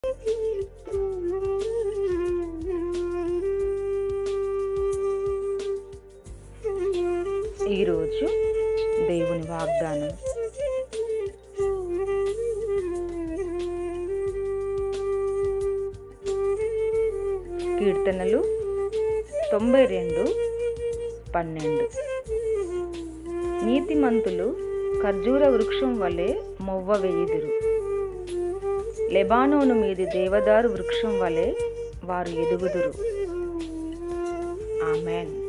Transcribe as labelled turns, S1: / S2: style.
S1: ఈరోజు దేవుని వాగ్దానం కీర్తనలు తొంభై రెండు పన్నెండు నీతిమంతులు ఖర్జూర వృక్షం వలె మొవ్వ వేయుదురు లెబానోను మీది దేవదారు వృక్షం వలె వారు ఎదుగుదురు ఆమెన్